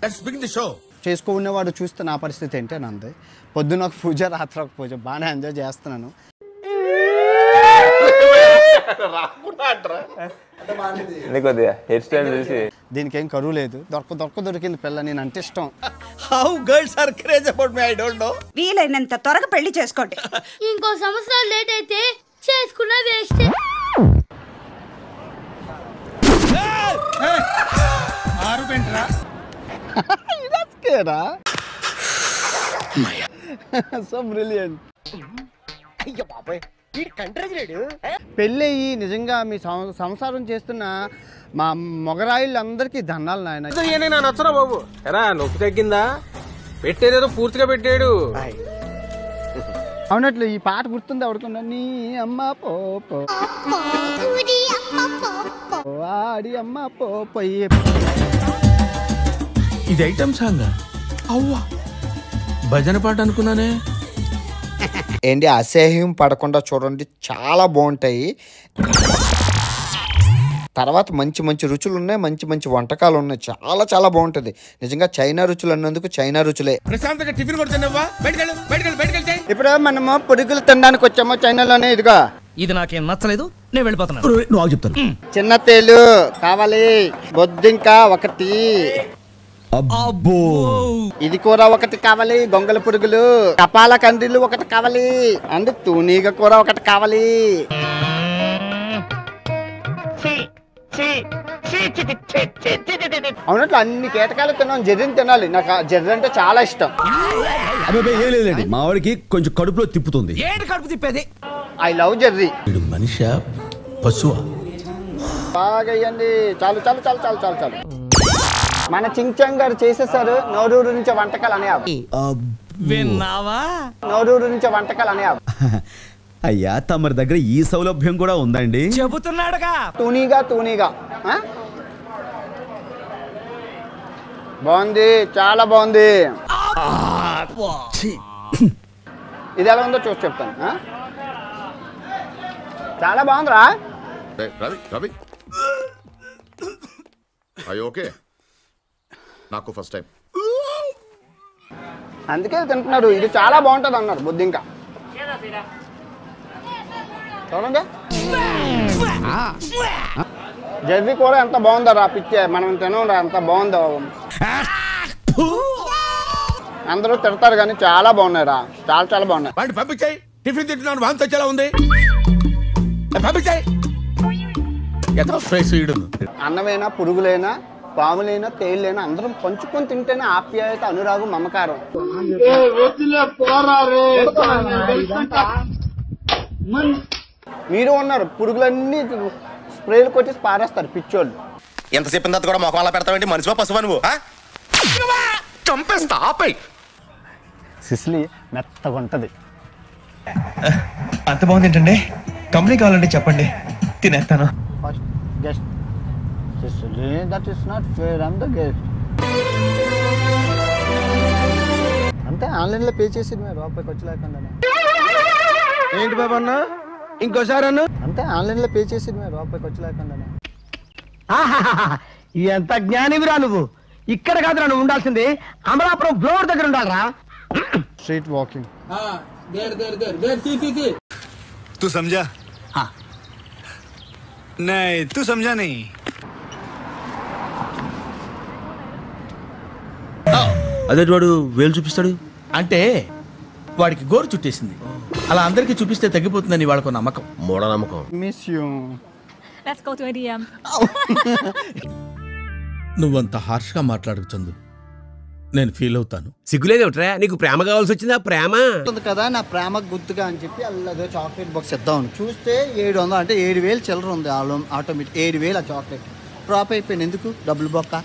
Let's begin the show చేసుకునేవాడు చూస్తే నా పరిస్థితి ఏంటి అంది పొద్దున ఒక పూజ రాత్రి ఒక పూజ బాగానే ఎంజాయ్ చేస్తున్నాను నీకు కొద్దిగా హెయిర్ స్టైల్ చూసి దీనికి ఏం కరువు లేదు దొరక దొరక దొరికింది పిల్ల నేను అంటే ఇష్టం how girls are craze about me I don't know వీలైనంత త్వరగా పెళ్లి చేసుకోండి ఇంకో సంవత్సరం లేట్ అయితే చేసుకున్న వేస్ట్ ఆరు పెంట్రా కేరా సో బ్రిలియంట్ పెళ్ళి అయ్యి నిజంగా మీ సం- సంసారం చేస్తున్న మా మొగరాయిళ్ళందరికీ దండాలు నాయన నా నచ్చరా బాబు ఎరా నొప్పి తగ్గిందా పెట్టేదేదో పూర్తిగా పెట్టాడు అవునట్లు ఈ పాట గుర్తుంది ఎవడుకున్నా నీ అమ్మ పోపో ఆడి అమ్మ పోపోయి ఇది ఐటమ్ సాంగ్ అవ్వా భజన పాట అనుకున్నానే ఏంటి అసహ్యం పడకుండా చూడండి చాలా బాగుంటాయి తర్వాత మంచి మంచి రుచులు ఉన్నాయి మంచి మంచి వంటకాలు ఉన్నాయి చాలా చాలా బాగుంటుంది నిజంగా చైనా రుచులు అన్నందుకు చైనా రుచులే ప్రశాంతంగా టిఫిన్ కూడా తిన్నావా బయటకెళ్ళు బయటకెళ్ళు బయటకెళ్తే ఇప్పుడు మనము పురుగులు తినడానికి వచ్చాము చైనాలోనే ఇదిగో ఇది నాకేం నచ్చలేదు నేను వెళ్ళిపోతున్నాను నువ్వు ఆగు చెప్తాను చిన్న తేలు కావాలి బొద్దింక ఒకటి అబ్బో ఇది కూర ఒకటి కావాలి గొంగల పురుగులు కపాల కందిలు ఒకటి కావాలి అండ్ తూనీగ కూర ఒకటి కావాలి అవునట్లు అన్ని కీటకాలు తిన్నాం జర్రిని తినాలి నాకు ఆ జర్రి అంటే చాలా ఇష్టం అబ్బాయి ఏం లేదండి మా వాడికి కొంచెం కడుపులో తిప్పుతుంది ఏంటి కడుపు తిప్పేది ఐ లవ్ జర్రీ వీడు మనిషా పశువా బాగా ఇయ్యండి చాలు చాలు చాలు చాలు చాలు చాలు మన చించంగ్ గారు చేసేసారు నోరూరు నుంచి వంటకాలు అనే విన్నావా నోరూరు నుంచి వంటకాలు అనే అయ్యా తమరి దగ్గర ఈ సౌలభ్యం కూడా ఉందండి చెబుతున్నాడుగా తూనీగా తూనీగా ఆ? బాగుంది చాలా బాగుంది ఇది ఎలా ఉందో చూసి చెప్తాను ఆ? చాలా బాగుందిరా రవి రవి అయ్యి ఓకే నాకు ఫస్ట్ టైం అందుకే తింటున్నారు ఇది చాలా బాగుంటుంది అన్నారు బుద్ధి ఇంకా చూడండి జర్రీ కూర ఎంత బాగుందో రా పిచ్చే మనం తినంరా ఎంత బాగుందో అందరూ తిడతారు కానీ చాలా బాగున్నాయి రా చాలా చాలా బాగున్నాయి వాడిని పంపించాయి టిఫిన్ తింటున్నాను వాంతి వచ్చేలా ఉంది ఏ, పంపించాయి ఎంత ఫ్రెష్ ఈడును అన్నమైనా పురుగులైనా పాములైనా తేళ్ళైనా అందరం పంచుకొని తింటేనే ఆప్యాయత అనురాగం మమకారం మీరు ఉన్నారు పురుగులన్నీ స్ప్రేలు కొట్టి పారేస్తారు పిచ్చోళ్ళు ఎంత చెప్పిన తర్వాత కూడా మొఖం అలా పెడతావేంటి మనిషివా పశువా నువ్వు ఆ? చంపేస్తా ఆపై సిస్లీ మెత్తగా ఉంటుంది అంత బాగుంది ఏంటండి కంపెనీ కావాలంటే చెప్పండి తినేస్తాను ఫస్ట్ గెస్ట్ సిస్లీ that is not fair I'm the guest అంతే ఆన్లైన్లో పే చేసి మీరు రూపాయికి వచ్చి లేకుండా ఏంటి బాబు అన్న ఇంకోసారి అన్న అంతే ఆన్లైన్లో పే చేసి మీరు రూపాయికి వచ్చి లేకుండా ఎంత జ్ఞానివిరా నువ్వు ఇక్కడ కాదురా నువ్వు ఉండాల్సింది అమలాపురం ఫ్లోర్ దగ్గర ఉండాలరా స్ట్రీట్ వాకింగ్ तू समझा हाँ नहीं तू समझा नहीं అదే వాడు వేలు చూపిస్తాడు అంటే వాడికి గోరు చుట్టేసింది అలా అందరికీ చూపిస్తే తగ్గిపోతుందని వాళ్ళకు నమ్మకం మూఢనమ్మకం miss you Let's go to ADM. నువ్వంత హార్ష్గా మాట్లాడకు చందు నేను ఫీల్ అవుతాను సిగ్గులేదేమిట్రా నీకు ప్రేమ కావాల్సి వచ్చిందా ప్రేమ ఉంటుంది కదా నా ప్రేమ గుర్తుగా అని చెప్పి అల్లదే చాక్లెట్ బాక్స్ ఇద్దామని చూస్తే ఏడు వందలు అంటే ఏడు వేలు చిల్లర ఉంది ఆలో ఆటోమేటిక్ ఏడు వేలు ఆ చాక్లెట్ డ్రాప్ అయిపోయింది ఎందుకు డబ్బులు బొక్క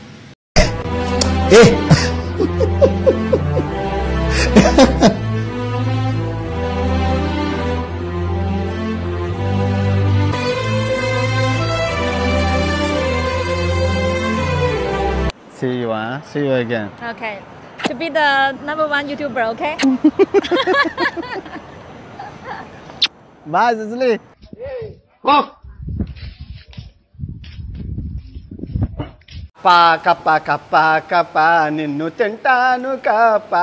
See you, huh? See you again. Okay. To be the number one YouTuber, okay? Bye, Cicely. పా కప్ప కప్ప కప్ప నిన్ను తింటాను కప్ప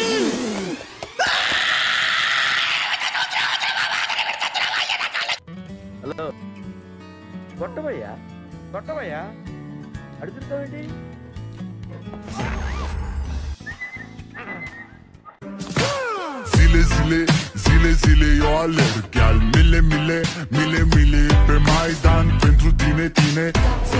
కొట్టవయ్యా కొట్టవయ్యా అడుగుతావేంటి Zile zile, zile zile eu alerg Chiar mile mile, mile mile Pe Maidan pentru tine, tine